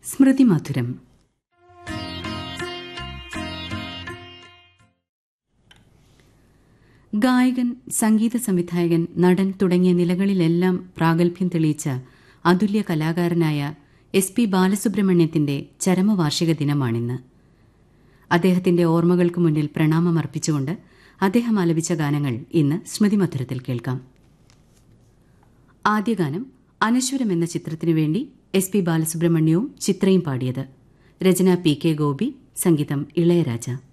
സ്മൃതിമധുരം ഗായകൻ സംഗീത സംവിധായകൻ നടൻ തുടങ്ങിയ നിലകളിലെല്ലാം പ്രാഗൽഭ്യം തെളിയിച്ച അതുല്യ കലാകാരനായ എസ് പി ബാലസുബ്രഹ്മണ്യത്തിന്റെ ചരമവാർഷിക ദിനമാണിന്ന് അദ്ദേഹത്തിന്റെ ഓർമ്മകൾക്ക് മുന്നിൽ പ്രണാമമർപ്പിച്ചുകൊണ്ട് അദ്ദേഹം ആലപിച്ച ഗാനങ്ങൾ ഇന്ന് സ്മൃതിമധുരത്തിൽ കേൾക്കാം ആദ്യ ഗാനം അനശ്വരം എന്ന ചിത്രത്തിനു വേണ്ടി എസ് പി ബാലസുബ്രഹ്മണ്യവും ചിത്രയും പാടിയത് രചന പി കെ ഗോപി സംഗീതം ഇളയരാജ